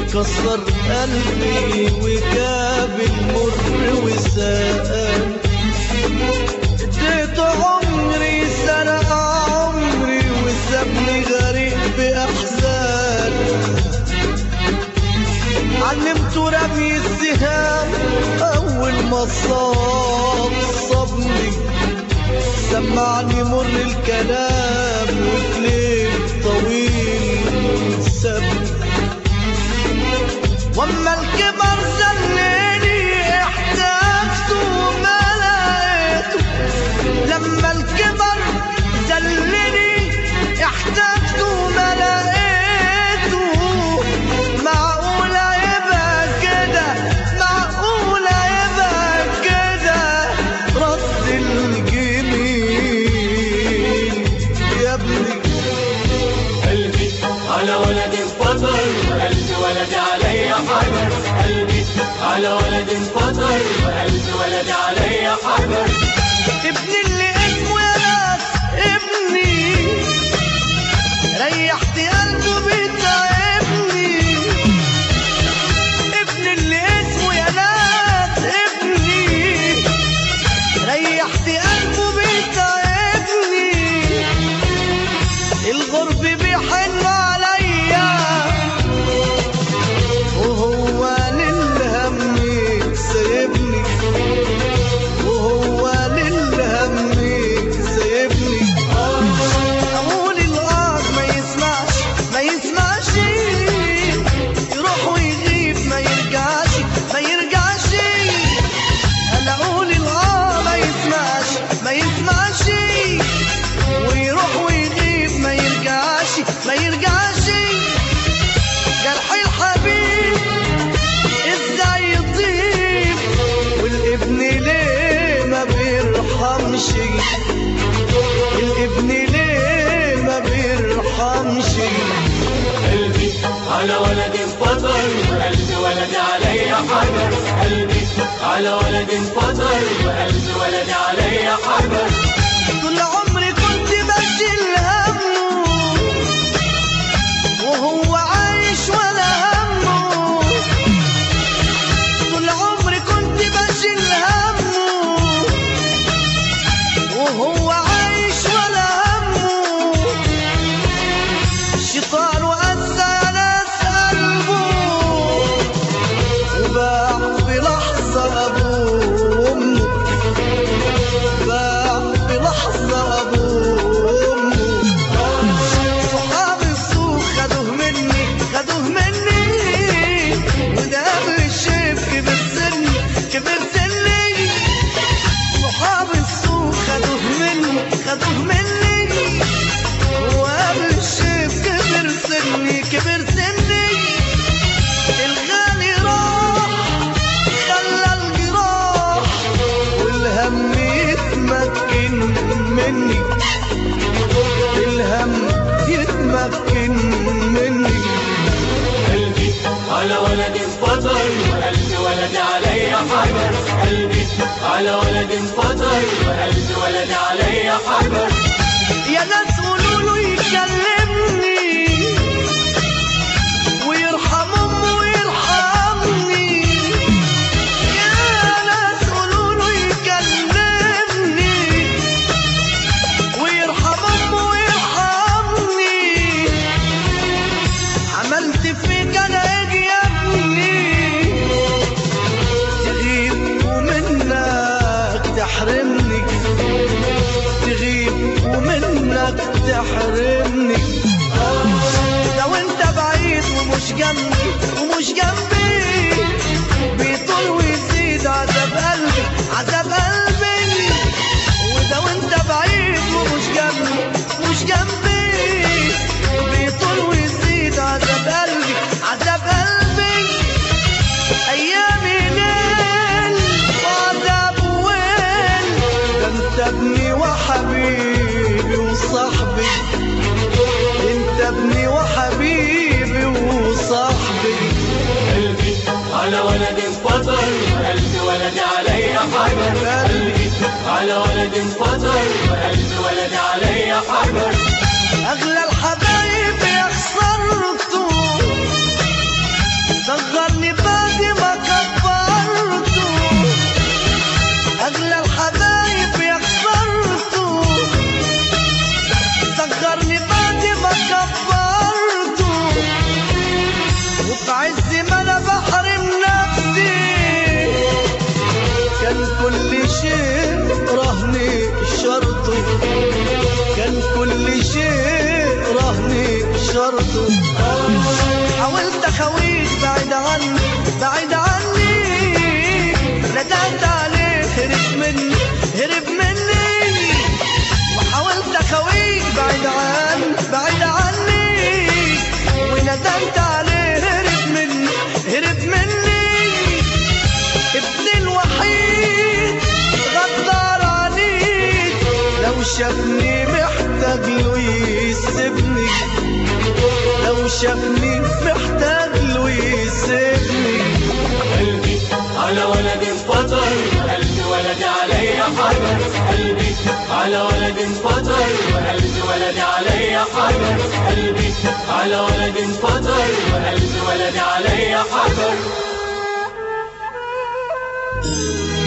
كسر قلبي وجاب المر وسال اديته عمري سرق عمري وسابني غريق بأحزان علمته رمي السهام أول ما صاب صابني سمعني مر الكلام وفي ليل طويل سابني واما الكبر زلني احتاجته ما لقيته لما الكبر زلني احتاجته ما لقيته معقولة يبقى كده معقولة يبقى كده رد الجميل يا ابني قلبي على ولد فطر وقلب ولد علي حجر قلبي على ولد فطر وقلب ولد علي حجر ابني اللي اسمه يا ناس ابني ريحت قلبه بتعبني ابني اللي اسمه يا ناس ابني ريحت قلبه بتعبني الغرب بيحن عليا وهو للهم سايبني وهو للهم سايبني اقول الغاب ما يسمعش ما يسمعش يروح ويغيب ما يرجعش ما يرجعش انا اقول الغاب ما يسمعش ما يسمعش ويروح ويغيب ما يرجعش ما يرجعش جرح الحبيب ازاي يطيب والابن ليه ما بيرحمش الابن ليه ما بيرحمش قلبي على ولد فطر وقلب ولد علي حجر قلبي على ولد فطر وقلب ولد علي حجر طول عمري كنت بشيل همه وهو عايش ولا همه طول عمري كنت بشيل همه وهو عايش ولا همه الشيطان وأذى ناس قلبه وباع في لحظة أبوه وأمه باع في لحظة أبوه وأمه صحاب السوق خدوه مني خدوه مني وده الشيف كبر سني كبر سني صحاب السوق خدوه مني خدوه مني وقبل الشيف كبر سني كبر سني الغالي راح خلى الجراح والهم يتمكن مني الهم يتمكن مني قلبي على ولد فطر وقلب ولد علي حجر قلبي على ولد فطر وقلب ولد علي حجر يا ناس قولوا له يكلمني ويرحم امه ويرحمني يا ناس قولوا له يكلمني ويرحم امه ويرحمني عملت فيك انا ايه يا ابني تغيب ومنك تحرمني تغيب ومنك تحرمني لو انت بعيد ومش جنبي ومش جنبي بيطول ويزيد عذاب قلبي عذاب قلبي ولو انت بعيد ومش جنبي مش جنبي بيطول ويزيد عذاب قلبي عذاب قلبي ايامي ليل وعذاب ويل ده انت ابني وحبيبي وصاحبي انت ابني وحبيبي وصاحبي قلبي على ولد فطر وقلب ولد علي حجر قلبي على ولد فطر وقلب ولد علي حجر اغلى الحبايب يا خسرته صغرني بعد ما كبرته اغلى الحبايب يا خسرته صغرني بعد ما كبرته وفي عز ما انا بحرم نفسي كان كل شيء رهني شرطه كان كل شيء رهني شرطه حاولت اخويك بعيد عني بعيد عني ندمت عليه هرب مني هرب مني وحاولت اخويك بعيد عني بعيد عني وندمت عليه هرب مني هرب مني ابني الوحيد غدار عليك لو شافني محتاج له يسيبني لو شافني محتاج له يسيبني قلبي على ولد فطر قلبي ولد علي حجر قلبي على ولد فطر وقلبي ولد علي حجر قلبي على ولد فطر وقلبي ولد علي حجر